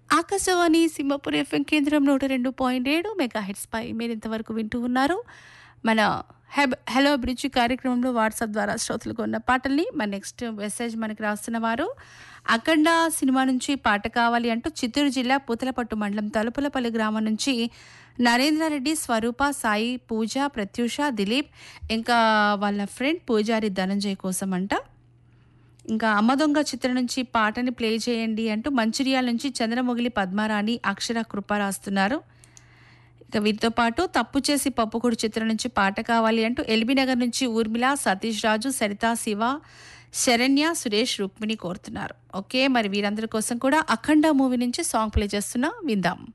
Akashvani Simhapuri FM కేంద్రం నూట రెండు పాయింట్ ఏడు మెగా పై మీరు ఇంతవరకు వింటూ ఉన్నారు మన హెబ్ హలో బ్రిడ్జ్ కార్యక్రమంలో వాట్సాప్ ద్వారా శ్రోతలకు ఉన్న పాటల్ని మన నెక్స్ట్ మెసేజ్ మనకి రాస్తున్న వారు అఖండ సినిమా నుంచి పాట కావాలి అంటూ చిత్తూరు జిల్లా పూతలపట్టు మండలం తలుపులపల్లి గ్రామం నుంచి నరేంద్రారెడ్డి స్వరూప సాయి పూజ ప్రత్యూష దిలీప్ ఇంకా వాళ్ళ ఫ్రెండ్ పూజారి ధనంజయ్ కోసం అంట ఇంకా అమ్మ దొంగ చిత్రం నుంచి పాటని ప్లే చేయండి అంటూ మంచిర్యాల నుంచి చంద్రమొగిలి పద్మారాణి అక్షర కృప రాస్తున్నారు ఇక వీటితో పాటు తప్పు చేసి పప్పుకొడు చిత్రం నుంచి పాట కావాలి అంటూ ఎల్బీ నగర్ నుంచి ఊర్మిళ సతీష్ రాజు సరితా శివ శరణ్య సురేష్ రుక్మిణి కోరుతున్నారు ఓకే మరి వీరందరి కోసం కూడా అఖండ మూవీ నుంచి సాంగ్ ప్లే చేస్తున్నా విందాం